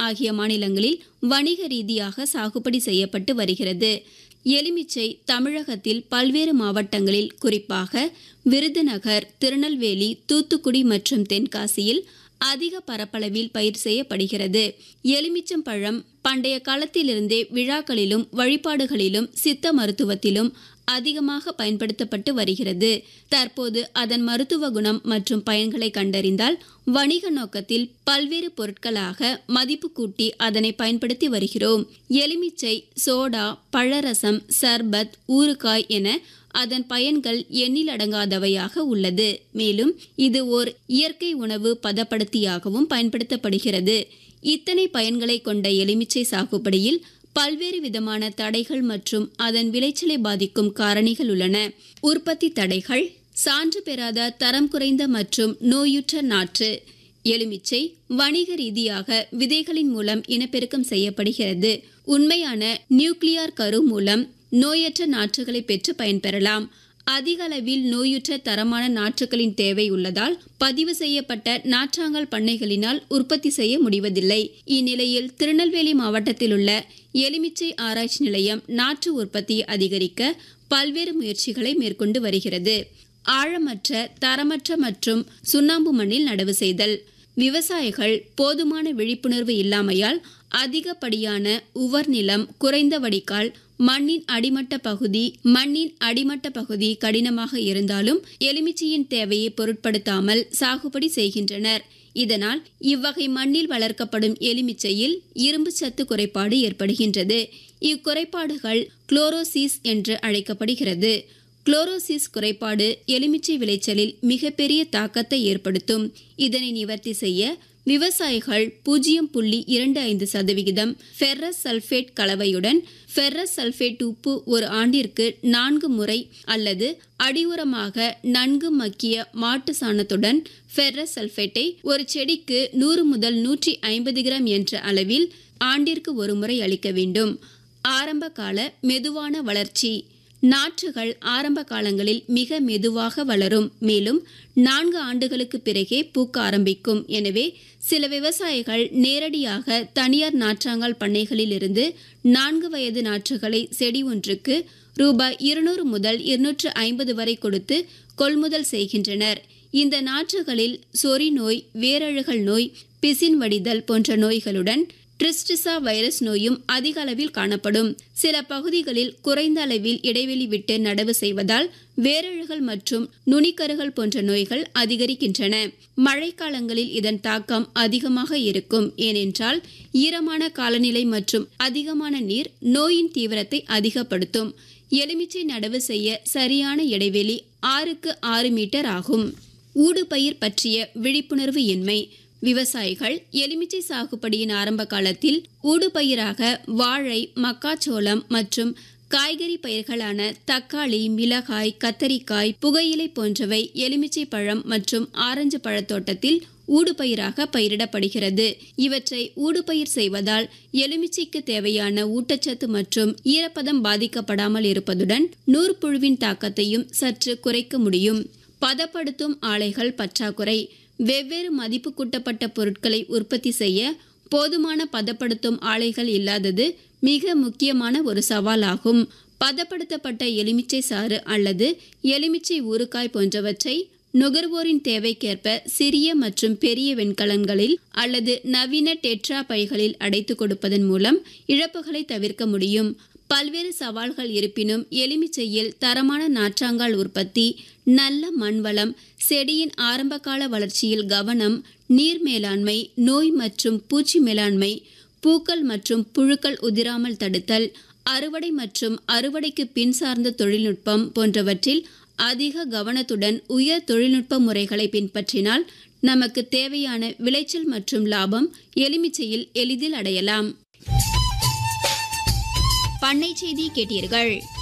ஆகிய மாநிலங்களில் வணிக ரீதியாக சாகுபடி செய்யப்பட்டு வருகிறது எலுமிச்சை தமிழகத்தில் பல்வேறு மாவட்டங்களில் குறிப்பாக விருதுநகர் திருநெல்வேலி தூத்துக்குடி மற்றும் தென்காசியில் அதிக பரப்பளவில் பயிர் செய்யப்படுகிறது எலுமிச்சம் பழம் பண்டைய காலத்திலிருந்தே விழாக்களிலும் வழிபாடுகளிலும் சித்த மருத்துவத்திலும் அதிகமாக பயன்படுத்தப்பட்டு வருகிறது தற்போது அதன் மருத்துவ குணம் மற்றும் பயன்களை கண்டறிந்தால் வணிக நோக்கத்தில் பல்வேறு பொருட்களாக மதிப்பு கூட்டி அதனை பயன்படுத்தி வருகிறோம் எலுமிச்சை சோடா பழரசம் சர்பத் ஊறுகாய் என அதன் பயன்கள் எண்ணிலடங்காதவையாக உள்ளது மேலும் இது ஓர் இயற்கை உணவு பதப்படுத்தியாகவும் பயன்படுத்தப்படுகிறது இத்தனை பயன்களை கொண்ட எலுமிச்சை சாகுபடியில் பல்வேறு விதமான தடைகள் மற்றும் அதன் விளைச்சலை பாதிக்கும் காரணிகள் உள்ளன உற்பத்தி தடைகள் சான்று பெறாத தரம் குறைந்த மற்றும் நோயுற்ற நாற்று எலுமிச்சை வணிக ரீதியாக விதைகளின் மூலம் இனப்பெருக்கம் செய்யப்படுகிறது உண்மையான நியூக்ளியார் கரு மூலம் நோயற்ற நாற்றுகளை பெற்று பயன்பெறலாம் அதிக அளவில் நோயுற்ற தரமான நாற்றுகளின் தேவை உள்ளதால் பதிவு செய்யப்பட்ட நாற்றாங்கல் பண்ணைகளினால் உற்பத்தி செய்ய முடிவதில்லை இந்நிலையில் திருநெல்வேலி மாவட்டத்தில் உள்ள எலுமிச்சை ஆராய்ச்சி நிலையம் நாற்று உற்பத்தியை அதிகரிக்க பல்வேறு முயற்சிகளை மேற்கொண்டு வருகிறது ஆழமற்ற தரமற்ற மற்றும் சுண்ணாம்பு மண்ணில் நடவு செய்தல் விவசாயிகள் போதுமான விழிப்புணர்வு இல்லாமையால் அதிகப்படியான உவர் நிலம் குறைந்த வடிகால் மண்ணின் அடிமட்ட பகுதி மண்ணின் அடிமட்ட பகுதி கடினமாக இருந்தாலும் எலுமிச்சையின் தேவையை பொருட்படுத்தாமல் சாகுபடி செய்கின்றனர் இதனால் இவ்வகை மண்ணில் வளர்க்கப்படும் எலுமிச்சையில் இரும்பு சத்து குறைபாடு ஏற்படுகின்றது இக்குறைபாடுகள் குளோரோசிஸ் என்று அழைக்கப்படுகிறது குளோரோசிஸ் குறைபாடு எலுமிச்சை விளைச்சலில் மிகப்பெரிய தாக்கத்தை ஏற்படுத்தும் இதனை நிவர்த்தி செய்ய விவசாயிகள் பூஜ்ஜியம் புள்ளி இரண்டு ஐந்து சதவிகிதம் ஃபெர்ரஸ் சல்ஃபேட் கலவையுடன் ஃபெர்ரஸ் சல்ஃபேட் உப்பு ஒரு ஆண்டிற்கு நான்கு முறை அல்லது அடியுரமாக நன்கு மக்கிய மாட்டு சாணத்துடன் ஃபெர்ரஸ் சல்ஃபேட்டை ஒரு செடிக்கு நூறு முதல் நூற்றி ஐம்பது கிராம் என்ற அளவில் ஆண்டிற்கு ஒரு முறை அளிக்க வேண்டும் ஆரம்ப கால மெதுவான வளர்ச்சி நாற்றுகள் ஆரம்ப காலங்களில் மிக மெதுவாக வளரும் மேலும் நான்கு ஆண்டுகளுக்கு பிறகே பூக்க ஆரம்பிக்கும் எனவே சில விவசாயிகள் நேரடியாக தனியார் நாற்றாங்கால் பண்ணைகளில் இருந்து நான்கு வயது நாற்றுகளை செடி ஒன்றுக்கு ரூபாய் இருநூறு முதல் இருநூற்று ஐம்பது வரை கொடுத்து கொள்முதல் செய்கின்றனர் இந்த நாற்றுகளில் சொறி நோய் வேரழுகல் நோய் பிசின் வடிதல் போன்ற நோய்களுடன் ட்ரிஸ்டிசா வைரஸ் நோயும் அதிக அளவில் காணப்படும் சில பகுதிகளில் குறைந்த அளவில் இடைவெளி விட்டு நடவு செய்வதால் வேரழுகல் மற்றும் நுனிக்கருகள் போன்ற நோய்கள் அதிகரிக்கின்றன மழைக்காலங்களில் இதன் தாக்கம் அதிகமாக இருக்கும் ஏனென்றால் ஈரமான காலநிலை மற்றும் அதிகமான நீர் நோயின் தீவிரத்தை அதிகப்படுத்தும் எலுமிச்சை நடவு செய்ய சரியான இடைவெளி ஆறுக்கு ஆறு மீட்டர் ஆகும் ஊடுபயிர் பற்றிய விழிப்புணர்வு இன்மை விவசாயிகள் எலுமிச்சை சாகுபடியின் ஆரம்ப காலத்தில் ஊடுபயிராக வாழை மக்காச்சோளம் மற்றும் காய்கறி பயிர்களான தக்காளி மிளகாய் கத்தரிக்காய் புகையிலை போன்றவை எலுமிச்சை பழம் மற்றும் ஆரஞ்சு பழத்தோட்டத்தில் ஊடுபயிராக பயிரிடப்படுகிறது இவற்றை ஊடுபயிர் செய்வதால் எலுமிச்சைக்கு தேவையான ஊட்டச்சத்து மற்றும் ஈரப்பதம் பாதிக்கப்படாமல் இருப்பதுடன் நூற்புழுவின் தாக்கத்தையும் சற்று குறைக்க முடியும் பதப்படுத்தும் ஆலைகள் பற்றாக்குறை வெவ்வேறு மதிப்பு கூட்டப்பட்ட பொருட்களை உற்பத்தி செய்ய போதுமான பதப்படுத்தும் ஆலைகள் இல்லாதது மிக முக்கியமான ஒரு சவாலாகும் பதப்படுத்தப்பட்ட எலுமிச்சை சாறு அல்லது எலுமிச்சை ஊறுகாய் போன்றவற்றை நுகர்வோரின் தேவைக்கேற்ப சிறிய மற்றும் பெரிய வெண்கலன்களில் அல்லது நவீன டெட்ரா பைகளில் அடைத்து கொடுப்பதன் மூலம் இழப்புகளை தவிர்க்க முடியும் பல்வேறு சவால்கள் இருப்பினும் எலுமிச்சையில் தரமான நாற்றாங்கால் உற்பத்தி நல்ல மண்வளம் செடியின் ஆரம்பகால வளர்ச்சியில் கவனம் நீர் மேலாண்மை நோய் மற்றும் பூச்சி மேலாண்மை பூக்கள் மற்றும் புழுக்கள் உதிராமல் தடுத்தல் அறுவடை மற்றும் அறுவடைக்கு பின் சார்ந்த தொழில்நுட்பம் போன்றவற்றில் அதிக கவனத்துடன் உயர் தொழில்நுட்ப முறைகளை பின்பற்றினால் நமக்கு தேவையான விளைச்சல் மற்றும் லாபம் எலுமிச்சையில் எளிதில் அடையலாம் பண்ணை செய்தி கேட்டீர்கள்